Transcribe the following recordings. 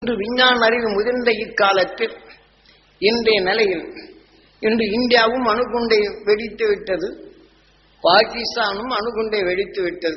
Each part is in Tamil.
இன்று விஞ்ஞான அறிவு முதிர்ந்த இக்காலத்தில் இன்றைய நிலையில் இன்று இந்தியாவும் அணுகுண்டை வெடித்து விட்டது பாகிஸ்தானும் அணுகுண்டை வெடித்து விட்டது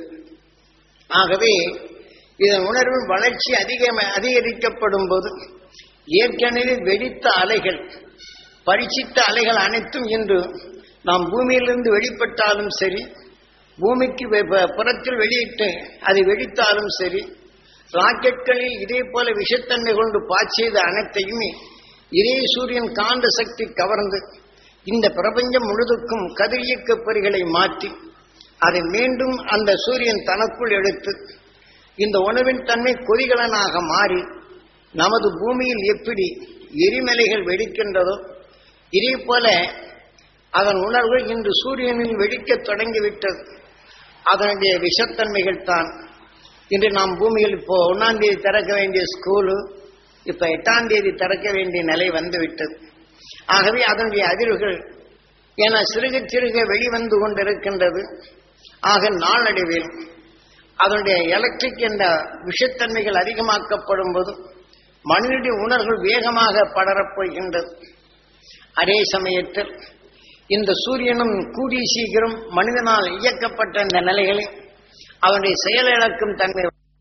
ஆகவே இதன் உணர்வின் வளர்ச்சி அதிகம் அதிகரிக்கப்படும் போது ஏற்கனவே வெடித்த அலைகள் பரிசித்த அலைகள் அனைத்தும் இன்று நாம் பூமியிலிருந்து வெளிப்பட்டாலும் சரி பூமிக்கு வெ- வெ- புறத்தில் வெளியிட்டு அது வெடித்தாலும் சரி ராக்கெட்களில் இதே போல விஷத்தன்மை கொண்டு பாய்ச்சியது அனைத்தையுமே இதே சூரியன் காந்த சக்தி கவர்ந்து இந்த பிரபஞ்சம் முழுதுக்கும் கதிரியக்க பொறிகளை மாற்றி அதை மீண்டும் அந்த சூரியன் தனக்குள் எடுத்து இந்த உணவின் தன்மை கொதிகலனாக மாறி நமது பூமியில் எப்படி எரிமலைகள் வெடிக்கின்றதோ இதே போல அதன் உணர்வு இன்று சூரியனில் வெடிக்கத் தொடங்கிவிட்டது அதனுடைய விஷத்தன்மைகள் தான் இன்று நாம் பூமியில் இப்போ ஒன்னாம் தேதி திறக்க வேண்டிய ஸ்கூலு இப்ப எட்டாம் தேதி திறக்க வேண்டிய நிலை வந்துவிட்டது ஆகவே அதனுடைய அதிர்வுகள் என சிறுக சிறுக வெளிவந்து கொண்டிருக்கின்றது ஆக நாளடைவில் அதனுடைய எலக்ட்ரிக் என்ற விஷத்தன்மைகள் அதிகமாக்கப்படும் போது மனிதனுடைய உணர்வுகள் வேகமாக படரப் போகின்றது அதே சமயத்தில் இந்த சூரியனும் கூடிய சீக்கிரம் மனிதனால் இயக்கப்பட்ட இந்த நிலைகளில் அவனுடைய செயலிழக்கும் தன்மை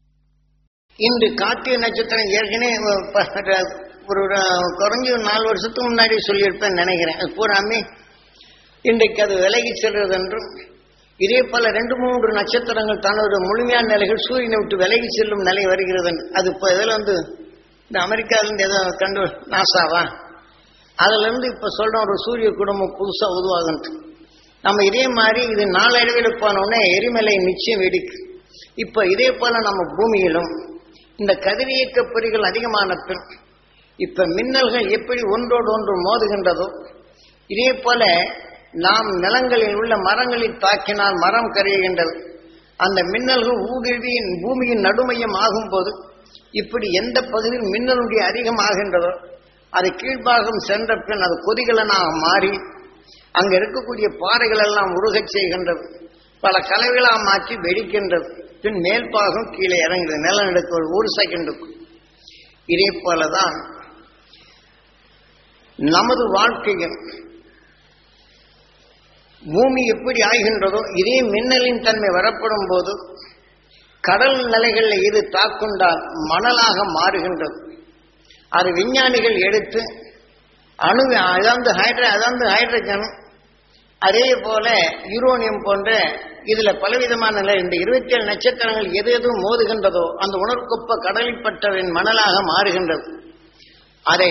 இன்று கார்த்திகை நட்சத்திரம் ஏற்கனவே ப- ஒரு குறைஞ்ச ஒரு நாலு வருஷத்துக்கு முன்னாடி சொல்லியிருப்பேன் நினைக்கிறேன் அது பூராமே இன்றைக்கு அது விலகி செல்வது என்றும் இதே போல ரெண்டு மூன்று நட்சத்திரங்கள் தன்னோட முழுமையான நிலைகள் சூரியனை விட்டு விலகி செல்லும் நிலை வருகிறது என்று அது இப்போ இதில் வந்து இந்த அமெரிக்காவிலிருந்து ஏதோ கண்டு நாசாவா அதுல இருந்து இப்ப சொல்றோம் ஒரு சூரிய குடும்பம் புதுசா உருவாகுன்ட்டு நம்ம இதே மாதிரி இது நாளடைவில் போனோடனே எரிமலை நிச்சயம் வெடிக்கு இப்ப இதே போல நம்ம பூமியிலும் இந்த கதிரியக்க பொறிகள் அதிகமான பின் இப்ப மின்னல்கள் எப்படி ஒன்றோடு ஒன்று மோதுகின்றதோ இதே போல நாம் நிலங்களில் உள்ள மரங்களில் தாக்கினால் மரம் கரையுகின்றது அந்த மின்னல்கள் ஊடுருவி பூமியின் நடுமையம் ஆகும்போது இப்படி எந்த பகுதியில் மின்னலுடைய அதிகமாகின்றதோ அது கீழ்ப்பாகம் சென்ற பின் அது கொதிகலனாக மாறி அங்க இருக்கக்கூடிய பாறைகள் எல்லாம் உருகச் செய்கின்றது பல கலவைகளாக மாற்றி வெடிக்கின்றது பின் மேல் பாகம் கீழே இறங்குது நிலநடுக்க ஒரு ஒரு செகண்டுக்கு இதே போலதான் நமது வாழ்க்கையில் பூமி எப்படி ஆகின்றதோ இதே மின்னலின் தன்மை வரப்படும் போது கடல் நிலைகளில் இது தாக்குண்டால் மணலாக மாறுகின்றது அது விஞ்ஞானிகள் எடுத்து அணு அதாவது ஹைட்ர அதாவது ஹைட்ரஜன் அதே போல யூரோனியம் போன்ற இதுல பலவிதமான நிலை இந்த இருபத்தி ஏழு நட்சத்திரங்கள் எது எது மோதுகின்றதோ அந்த உணர்வுக்கொப்ப கடலிப்பட்டவின் மணலாக மாறுகின்றது அதை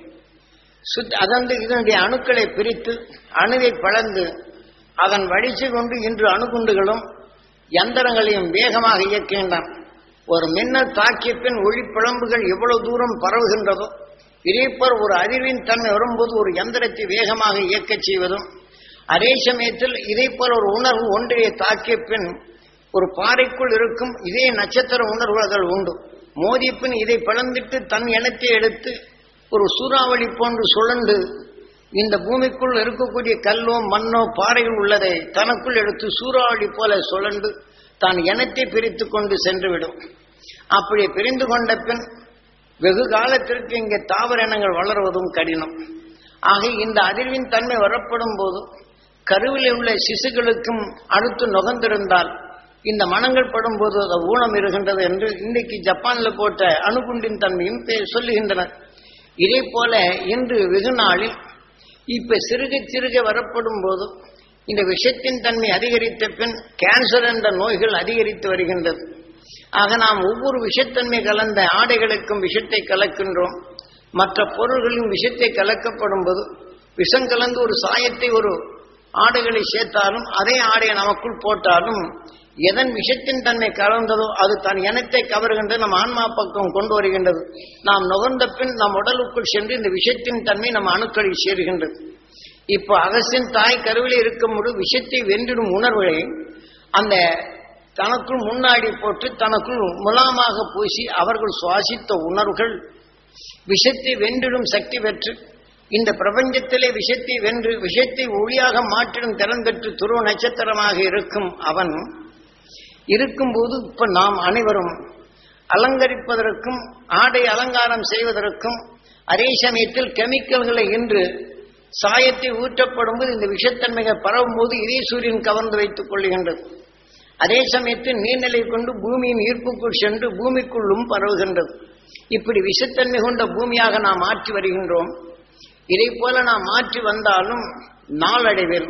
சுத் அதாவது இதனுடைய அணுக்களை பிரித்து அணுவை பழந்து அதன் வடிச்சு கொண்டு இன்று அணுகுண்டுகளும் யந்திரங்களையும் வேகமாக இயக்குகின்றன ஒரு மின்னல் தாக்கிய பின் ஒளிப்பிழம்புகள் எவ்வளவு தூரம் பரவுகின்றதோ இதேபோல் ஒரு அதிர்வின் தன்மை வரும்போது ஒரு யந்திரத்தை வேகமாக இயக்கச் செய்வதும் அதே சமயத்தில் இதே போல ஒரு உணர்வு ஒன்றையை தாக்கிய பின் ஒரு பாறைக்குள் இருக்கும் இதே நட்சத்திர உணர்வுகள் உண்டு மோதிய பின் இதை பிளந்திட்டு தன் இனத்தை எடுத்து ஒரு சூறாவளி போன்று சுழண்டு இந்த பூமிக்குள் இருக்கக்கூடிய கல்லோ மண்ணோ பாறைகள் உள்ளதை தனக்குள் எடுத்து சூறாவளி போல சுழண்டு தான் இனத்தை பிரித்து கொண்டு சென்றுவிடும் அப்படி பிரிந்து கொண்ட பின் வெகு காலத்திற்கு இங்கே தாவர இனங்கள் வளர்வதும் கடினம் ஆக இந்த அதிர்வின் தன்மை வரப்படும் போது கருவில் உள்ள சிசுகளுக்கும் அடுத்து நுகர்ந்திருந்தால் இந்த மனங்கள் படும்போது அது ஊனம் இருக்கின்றது என்று இன்றைக்கு ஜப்பான்ல போட்ட அணுகுண்டின் தன்மையும் பே- சொல்லுகின்றனர் இதே போல இன்று வெகு நாளில் இப்ப சிறுக சிறுக வரப்படும் போது இந்த விஷத்தின் தன்மை அதிகரித்த பின் கேன்சர் என்ற நோய்கள் அதிகரித்து வருகின்றது ஆக நாம் ஒவ்வொரு விஷத்தன்மை கலந்த ஆடைகளுக்கும் விஷத்தை கலக்கின்றோம் மற்ற பொருள்களின் விஷத்தை கலக்கப்படும் போது விஷம் கலந்து ஒரு சாயத்தை ஒரு ஆடைகளை சேர்த்தாலும் அதே ஆடையை நமக்குள் போட்டாலும் எதன் விஷத்தின் தன்மை கலந்ததோ அது தன் இனத்தை கவர்கின்றது நம் ஆன்மா பக்கம் கொண்டு வருகின்றது நாம் நுகர்ந்த பின் நம் உடலுக்குள் சென்று இந்த விஷத்தின் தன்மை நம் அணுக்களில் சேருகின்றது இப்போ அகசின் தாய் கருவிலே இருக்கும் பொழுது விஷத்தை வென்றிடும் உணர்வுகளை அந்த தனக்குள் முன்னாடி போட்டு தனக்குள் முலாமாக பூசி அவர்கள் சுவாசித்த உணர்வுகள் விஷத்தை வென்றிடும் சக்தி பெற்று இந்த பிரபஞ்சத்திலே விஷத்தை வென்று விஷத்தை ஒளியாக மாற்றிடும் திறன் பெற்று துருவ நட்சத்திரமாக இருக்கும் அவன் இருக்கும்போது இப்ப நாம் அனைவரும் அலங்கரிப்பதற்கும் ஆடை அலங்காரம் செய்வதற்கும் அதே சமயத்தில் கெமிக்கல்களை இன்று சாயத்தை ஊற்றப்படும் போது இந்த விஷத்தன்மைகள் பரவும் போது இதே சூரியன் கவர்ந்து வைத்துக் கொள்கின்றது அதே சமயத்தில் நீர்நிலை கொண்டு பூமியின் ஈர்ப்புக்குள் சென்று பூமிக்குள்ளும் பரவுகின்றது இப்படி விஷத்தன்மை கொண்ட பூமியாக நாம் மாற்றி வருகின்றோம் இதை போல நாம் மாற்றி வந்தாலும் நாளடைவில்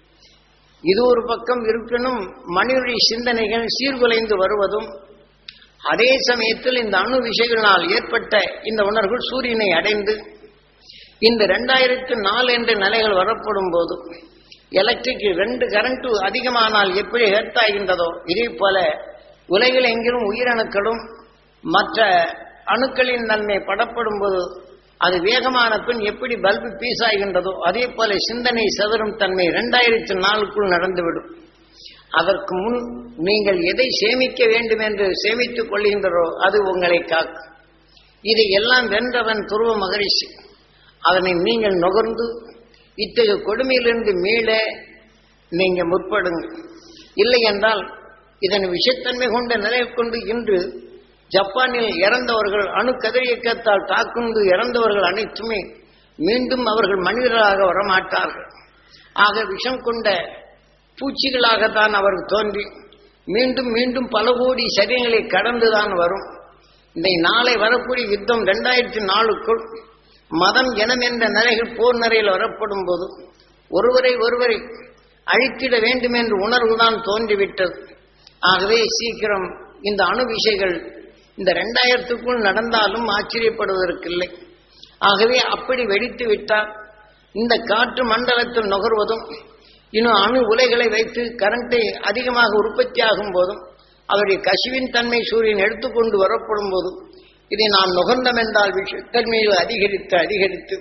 இது ஒரு பக்கம் இருக்கணும் மனிதனுடைய சிந்தனைகள் சீர்குலைந்து வருவதும் அதே சமயத்தில் இந்த அணு விஷயங்களால் ஏற்பட்ட இந்த உணர்வுகள் சூரியனை அடைந்து இந்த ரெண்டாயிரத்து நாலு என்ற நிலைகள் வரப்படும் போது எலக்ட்ரிக் ரெண்டு கரண்ட் அதிகமானால் எப்படி ஹெர்ட் ஆகின்றதோ இதே போல உலகில் எங்கிலும் உயிரணுக்களும் மற்ற அணுக்களின் தன்மை படப்படும் போது அது வேகமான பின் எப்படி பல்பு பீஸ் ஆகின்றதோ அதே போல சிந்தனை செதறும் தன்மை இரண்டாயிரத்தி நாலுக்குள் நடந்துவிடும் அதற்கு முன் நீங்கள் எதை சேமிக்க வேண்டும் என்று சேமித்துக் கொள்கின்றோ அது உங்களை காக்கும் இதை எல்லாம் வென்றவன் துருவ மகரிஷி அதனை நீங்கள் நுகர்ந்து இத்தகைய கொடுமையிலிருந்து மீள நீங்க முற்படுங்கள் இல்லை என்றால் இதன் விஷத்தன்மை கொண்ட நிலை கொண்டு இன்று ஜப்பானில் இறந்தவர்கள் அணு கதிரியக்கத்தால் தாக்குண்டு இறந்தவர்கள் அனைத்துமே மீண்டும் அவர்கள் மனிதர்களாக வரமாட்டார்கள் ஆக விஷம் கொண்ட பூச்சிகளாகத்தான் அவர்கள் தோன்றி மீண்டும் மீண்டும் பல கோடி சரியங்களை கடந்துதான் வரும் இந்த நாளை வரக்கூடிய யுத்தம் ரெண்டாயிரத்தி நாலுக்குள் மதம் இனம் என்ற நிலைகள் போர் நிலையில் வரப்படும் போது ஒருவரை ஒருவரை அழித்திட வேண்டும் என்ற உணர்வுதான் தோன்றிவிட்டது ஆகவே சீக்கிரம் இந்த அணு விஷயங்கள் இந்த ரெண்டாயிரத்துக்குள் நடந்தாலும் ஆச்சரியப்படுவதற்கில்லை ஆகவே அப்படி வெடித்து விட்டால் இந்த காற்று மண்டலத்தில் நுகர்வதும் இன்னும் அணு உலைகளை வைத்து கரண்டை அதிகமாக உற்பத்தி ஆகும் போதும் அவருடைய கசிவின் தன்மை சூரியன் எடுத்துக்கொண்டு வரப்படும் போதும் இதை நாம் நுகர்ந்தம் என்றால் விஷத்தன்மையில் அதிகரித்து அதிகரித்து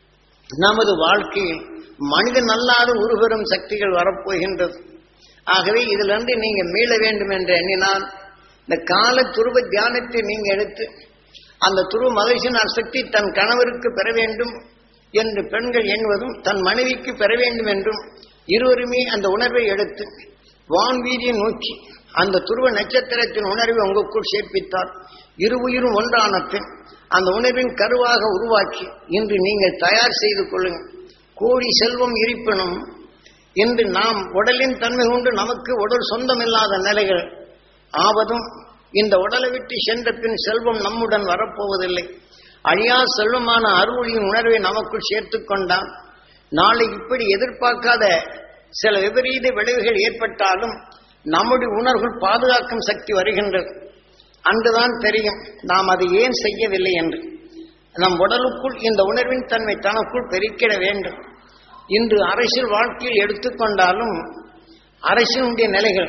நமது வாழ்க்கையில் மனிதன் அல்லாத உருவரும் சக்திகள் வரப்போகின்றது ஆகவே இதிலிருந்து நீங்க மீள வேண்டும் என்று எண்ணினால் இந்த கால துருவ தியானத்தை நீங்க எடுத்து அந்த துருவ மகிழ்ச்சியின் சக்தி தன் கணவருக்கு பெற வேண்டும் என்று பெண்கள் எண்ணுவதும் தன் மனைவிக்கு பெற வேண்டும் என்றும் இருவருமே அந்த உணர்வை எடுத்து வான்வீதியை நோக்கி அந்த துருவ நட்சத்திரத்தின் உணர்வை உங்களுக்குள் சேர்ப்பித்தார் இரு உயிரும் ஒன்றான பின் அந்த உணர்வின் கருவாக உருவாக்கி இன்று நீங்கள் தயார் செய்து கொள்ளுங்கள் கோடி செல்வம் இருப்பினும் இன்று நாம் உடலின் தன்மை கொண்டு நமக்கு உடல் சொந்தமில்லாத நிலைகள் ஆவதும் இந்த உடலை விட்டு சென்ற பின் செல்வம் நம்முடன் வரப்போவதில்லை அழியா செல்வமான அருளியின் உணர்வை நமக்குள் சேர்த்துக் கொண்டால் நாளை இப்படி எதிர்பார்க்காத சில விபரீத விளைவுகள் ஏற்பட்டாலும் நம்முடைய உணர்வுகள் பாதுகாக்கும் சக்தி வருகின்றது அன்றுதான் தெரியும் நாம் அதை ஏன் செய்யவில்லை என்று நம் உடலுக்குள் இந்த உணர்வின் தன்மை தனக்குள் பெருக்கிட வேண்டும் இன்று அரசியல் வாழ்க்கையில் எடுத்துக்கொண்டாலும் அரசினுடைய நிலைகள்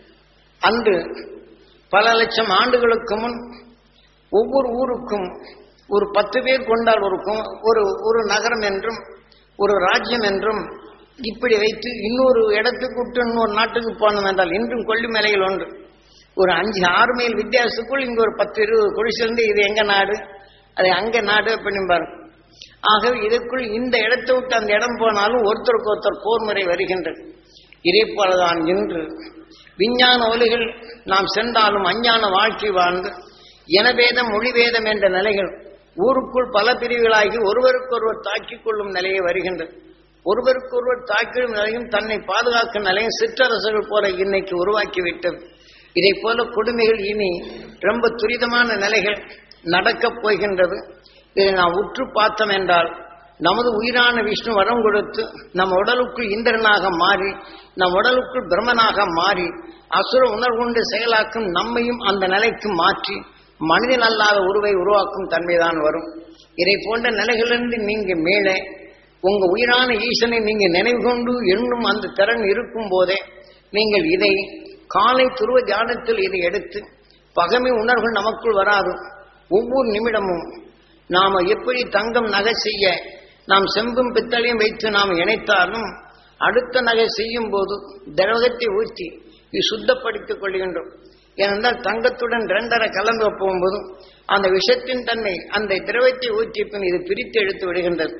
அன்று பல லட்சம் ஆண்டுகளுக்கு முன் ஒவ்வொரு ஊருக்கும் ஒரு பத்து பேர் கொண்டால் ஒரு ஒரு ஒரு நகரம் என்றும் ஒரு ராஜ்யம் என்றும் இப்படி வைத்து இன்னொரு இடத்துக்கு விட்டு இன்னொரு நாட்டுக்கு போனோம் என்றால் இன்றும் கொல்லிமலையில் ஒன்று ஒரு அஞ்சு ஆறு மைல் வித்தியாசத்துக்குள் இங்க ஒரு பத்து இருபது குடிசிலிருந்து இது எங்க நாடு அது அங்க நாடு அப்படின்னு பாருங்க ஆகவே இதற்குள் இந்த இடத்தை விட்டு அந்த இடம் போனாலும் ஒருத்தருக்கு ஒருத்தர் போர் முறை வருகின்றது இதே போலதான் இன்று விஞ்ஞான ஒலிகள் நாம் சென்றாலும் அஞ்ஞான வாழ்க்கை வாழ்ந்து இனபேதம் மொழிபேதம் என்ற நிலைகள் ஊருக்குள் பல பிரிவுகளாகி ஒருவருக்கொருவர் தாக்கிக் கொள்ளும் நிலையை வருகின்றது ஒருவருக்கொருவர் தாக்கிடும் நிலையும் தன்னை பாதுகாக்கும் நிலையும் சிற்றரசுகள் போல இன்னைக்கு உருவாக்கிவிட்டது இதை போல கொடுமைகள் இனி ரொம்ப துரிதமான நிலைகள் நடக்கப் போகின்றது இதை நாம் உற்று பார்த்தோம் என்றால் நமது உயிரான விஷ்ணு வரம் கொடுத்து நம் உடலுக்குள் இந்திரனாக மாறி நம் உடலுக்குள் பிரம்மனாக மாறி அசுர உணர்வுண்டு செயலாக்கும் நம்மையும் அந்த நிலைக்கு மாற்றி மனிதன் அல்லாத உருவை உருவாக்கும் தன்மைதான் வரும் இதை போன்ற நிலைகளிலிருந்து நீங்க மேலே உங்க உயிரான ஈசனை நீங்க நினைவு கொண்டு எண்ணும் அந்த திறன் இருக்கும் போதே நீங்கள் இதை காலை துருவ தியானத்தில் இதை எடுத்து பகமை உணர்வுகள் நமக்குள் வராது ஒவ்வொரு நிமிடமும் நாம எப்படி தங்கம் நகை செய்ய நாம் செம்பும் பித்தளையும் வைத்து நாம் இணைத்தாலும் அடுத்த நகை செய்யும் போது திரவகத்தை ஊற்றி இது சுத்தப்படுத்திக் கொள்கின்றோம் ஏனென்றால் தங்கத்துடன் இரண்டரை கலந்து போகும்போதும் அந்த விஷத்தின் தன்மை அந்த திரவத்தை ஊற்றி பின் இது பிரித்து எடுத்து விடுகின்றது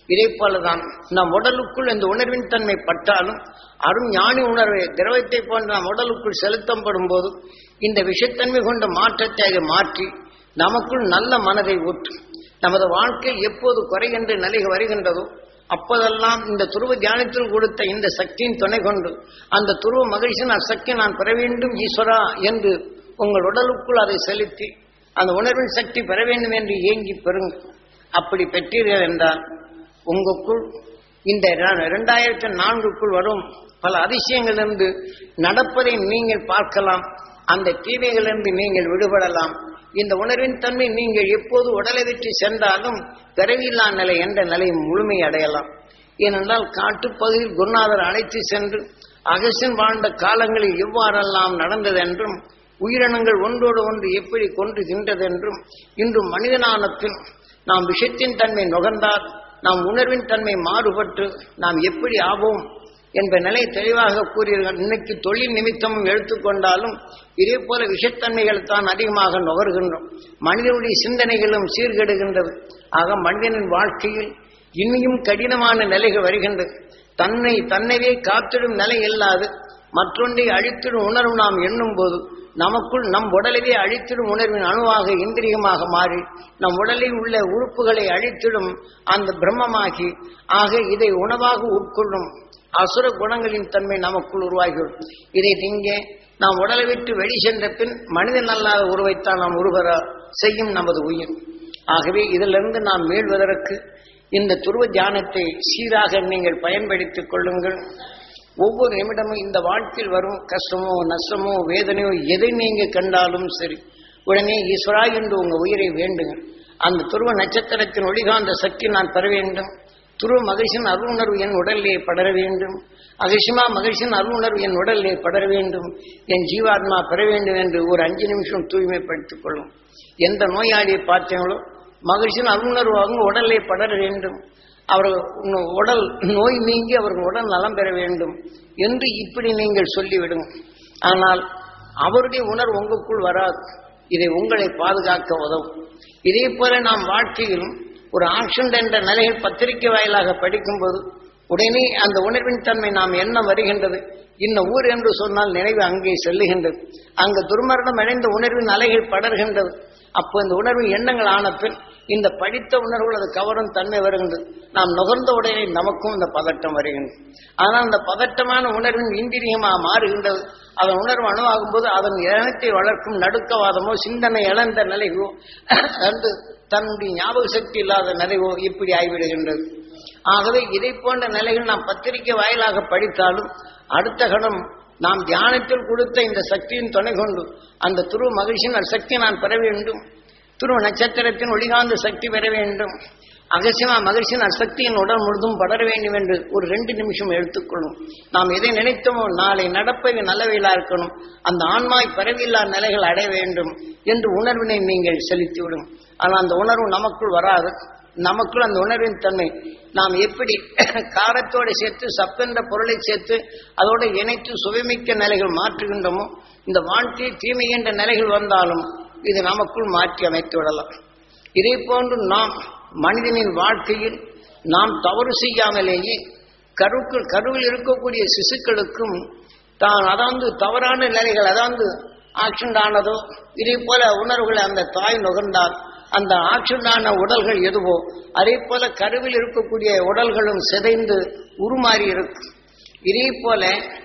இதே போலதான் நம் உடலுக்குள் இந்த உணர்வின் தன்மை பட்டாலும் அரும் ஞானி உணர்வை திரவத்தை போன்ற நம் உடலுக்குள் செலுத்தப்படும் போது இந்த விஷத்தன்மை கொண்ட மாற்றத்தை அதை மாற்றி நமக்குள் நல்ல மனதை ஊற்றும் நமது வாழ்க்கை எப்போது குறைகின்ற நிலை வருகின்றதோ அப்போதெல்லாம் இந்த துருவ தியானத்தில் கொடுத்த இந்த சக்தியின் துணை கொண்டு அந்த துருவ மகிழ்ச்சியின் அசக்தி நான் பெற வேண்டும் ஈஸ்வரா என்று உங்கள் உடலுக்குள் அதை செலுத்தி அந்த உணர்வின் சக்தி பெற வேண்டும் என்று ஏங்கி பெறுங்கள் அப்படி பெற்றீர்கள் என்றால் உங்களுக்குள் இந்த இரண்டாயிரத்தி நான்குக்குள் வரும் பல அதிசயங்களிலிருந்து நடப்பதை நீங்கள் பார்க்கலாம் அந்த தீமைகளிலிருந்து நீங்கள் விடுபடலாம் இந்த உணர்வின் தன்மை நீங்கள் எப்போது உடலை விட்டு சென்றாலும் பிறவில்லா நிலை என்ற நிலை முழுமை அடையலாம் ஏனென்றால் காட்டுப்பகுதியில் குருநாதர் அழைத்து சென்று அகசன் வாழ்ந்த காலங்களில் எவ்வாறெல்லாம் நடந்தது என்றும் உயிரினங்கள் ஒன்றோடு ஒன்று எப்படி கொன்று தின்றதென்றும் இன்று மனிதனான பின் நாம் விஷத்தின் தன்மை நுகர்ந்தால் நாம் உணர்வின் தன்மை மாறுபட்டு நாம் எப்படி ஆவோம் என்ற நிலை தெளிவாக கூறியீர்கள் இன்னைக்கு தொழில் நிமித்தமும் எடுத்துக்கொண்டாலும் இதே போல விஷத்தன்மைகள் தான் அதிகமாக நுகர்கின்றோம் மனிதனுடைய சிந்தனைகளும் சீர்கெடுகின்றது ஆக மனிதனின் வாழ்க்கையில் இன்னியும் கடினமான நிலைகள் வருகின்றது தன்னை தன்னைவே காத்திடும் நிலை இல்லாது மற்றொன்றை அழித்திடும் உணர்வு நாம் எண்ணும் போது நமக்குள் நம் உடலையே அழித்திடும் உணர்வின் அணுவாக இந்திரியமாக மாறி நம் உடலில் உள்ள உறுப்புகளை அழித்திடும் அந்த பிரம்மமாகி ஆக இதை உணவாக உட்கொள்ளும் அசுர குணங்களின் தன்மை நமக்குள் உருவாகிவிடும் இதை திங்கே நாம் உடலை விட்டு வெளி சென்ற பின் மனிதன் அல்லாத உருவைத்தான் நாம் உருவர செய்யும் நமது உயிர் ஆகவே இதிலிருந்து நாம் மீள்வதற்கு இந்த துருவ தியானத்தை சீராக நீங்கள் பயன்படுத்திக் கொள்ளுங்கள் ஒவ்வொரு நிமிடமும் இந்த வாழ்க்கையில் வரும் கஷ்டமோ நஷ்டமோ வேதனையோ எதை நீங்க கண்டாலும் சரி உடனே ஈஸ்வரா என்று உங்க உயிரை வேண்டுங்கள் அந்த துருவ நட்சத்திரத்தின் ஒளிகாந்த சக்தி நான் பெற வேண்டும் துருவ மகிழ்ச்சியின் அருளுணர்வு என் உடலிலே படர வேண்டும் அகிஷமா மகிழ்ச்சியின் அருளுணர்வு என் உடலிலே படர வேண்டும் என் ஜீவாத்மா பெற வேண்டும் என்று ஒரு அஞ்சு நிமிஷம் தூய்மைப்படுத்திக் கொள்ளும் எந்த நோயாளியை பார்த்தீங்களோ மகிழ்ச்சியின் அருளுணர்வு அவங்க உடலிலே படர வேண்டும் அவர்கள் உடல் நோய் நீங்கி அவர்கள் உடல் நலம் பெற வேண்டும் என்று இப்படி நீங்கள் சொல்லிவிடும் ஆனால் அவருடைய உணர்வு உங்களுக்குள் வராது இதை உங்களை பாதுகாக்க உதவும் இதே போல நாம் வாழ்க்கையிலும் ஒரு ஆக்ஷன் என்ற நிலையில் பத்திரிகை வாயிலாக படிக்கும்போது உடனே அந்த உணர்வின் தன்மை நாம் என்ன வருகின்றது இந்த ஊர் என்று சொன்னால் நினைவு அங்கே செல்லுகின்றது அங்கு துர்மரணம் அடைந்த உணர்வின் அலைகள் படர்கின்றது அப்போ இந்த உணர்வு எண்ணங்கள் ஆன பின் இந்த படித்த உணர்வுகள் அது கவரும் தன்மை வருகின்றது நாம் நுகர்ந்த உடனே நமக்கும் இந்த பதட்டம் வருகின்றது ஆனால் அந்த பதட்டமான உணர்வின் இந்திரியமாக மாறுகின்றது அதன் உணர்வு அணுவாகும் போது அதன் இனத்தை வளர்க்கும் நடுக்கவாதமோ சிந்தனை இழந்த நிலையோ வந்து தன்னுடைய ஞாபக சக்தி இல்லாத நிலைவோ இப்படி ஆகிவிடுகின்றது ஆகவே இதை போன்ற நிலைகள் நாம் பத்திரிகை வாயிலாக படித்தாலும் அடுத்த கணம் நாம் தியானத்தில் கொடுத்த இந்த சக்தியின் துணை கொண்டு அந்த துருவ மகிழ்ச்சியின் சக்தி நான் பெற வேண்டும் துருவ நட்சத்திரத்தின் ஒளிகாந்த சக்தி பெற வேண்டும் அகசியமா மகிழ்ச்சியின் அசக்தியின் உடல் முழுதும் படர வேண்டும் என்று ஒரு ரெண்டு நிமிஷம் எடுத்துக்கொள்ளும் நாம் எதை நினைத்தோமோ நாளை நடப்பது நல்லவையிலா இருக்கணும் அந்த ஆன்மாய் பரவில்லா நிலைகள் அடைய வேண்டும் என்று உணர்வினை நீங்கள் செலுத்திவிடும் ஆனால் அந்த உணர்வு நமக்குள் வராது நமக்குள் அந்த உணர்வின் தன்மை நாம் எப்படி காரத்தோடு சேர்த்து சப்பென்ற பொருளை சேர்த்து அதோடு இணைத்து சுவைமிக்க நிலைகள் மாற்றுகின்றோமோ இந்த வாழ்க்கை தீமை என்ற நிலைகள் வந்தாலும் இது நமக்குள் மாற்றி அமைத்து விடலாம் இதே போன்று நாம் மனிதனின் வாழ்க்கையில் நாம் தவறு செய்யாமலேயே கருக்கள் கருவில் இருக்கக்கூடிய சிசுக்களுக்கும் தான் அதாவது தவறான நிலைகள் அதாவது ஆக்சிடென்ட் ஆனதோ இதே போல உணர்வுகளை அந்த தாய் நுகர்ந்தால் அந்த ஆக்சிடென்டான உடல்கள் எதுவோ அதே போல கருவில் இருக்கக்கூடிய உடல்களும் சிதைந்து உருமாறி இருக்கும் இதே போல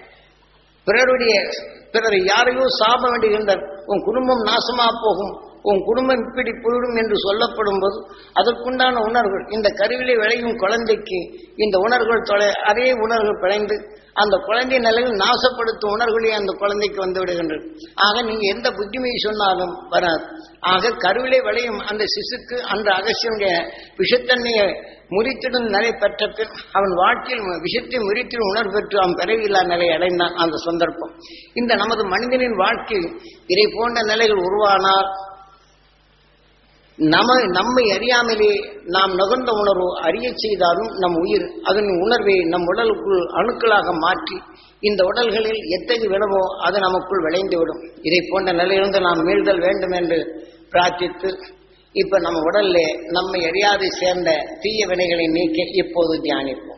பிறருடைய பிறர் யாரையோ சாப வேண்டுகின்ற உன் குடும்பம் நாசமா போகும் உன் குடும்பம் இப்படி போயிடும் என்று சொல்லப்படும் போது அதற்குண்டான உணர்வுகள் இந்த கருவிலை விளையும் குழந்தைக்கு இந்த உணர்வுகள் தொலை அதே உணர்வுகள் பிழைந்து அந்த குழந்தை நிலையில் நாசப்படுத்தும் உணர்வுகளே அந்த குழந்தைக்கு வந்து விடுகின்றது ஆக நீங்க எந்த புத்திமையை சொன்னாலும் வராது ஆக கருவிலை விளையும் அந்த சிசுக்கு அந்த அகசியனுடைய விஷத்தன்மையை முறித்திடும் நிலை பெற்ற பின் அவன் வாழ்க்கையில் விஷத்தை முறித்திடும் உணர்வு பெற்று அவன் பிறவியில்லா நிலை அடைந்தான் அந்த சந்தர்ப்பம் இந்த நமது மனிதனின் வாழ்க்கையில் இதை போன்ற நிலைகள் உருவானால் நம நம்மை அறியாமலே நாம் நுகர்ந்த உணர்வு அறிய செய்தாலும் நம் உயிர் அதன் உணர்வை நம் உடலுக்குள் அணுக்களாக மாற்றி இந்த உடல்களில் எத்தகைய விடமோ அது நமக்குள் விளைந்துவிடும் இதை போன்ற நிலையிலிருந்து நாம் மீள்தல் வேண்டும் என்று பிரார்த்தித்து இப்ப நம்ம உடல்ல நம்மை அறியாது சேர்ந்த தீய வினைகளை நீக்க இப்போது தியானிப்போம்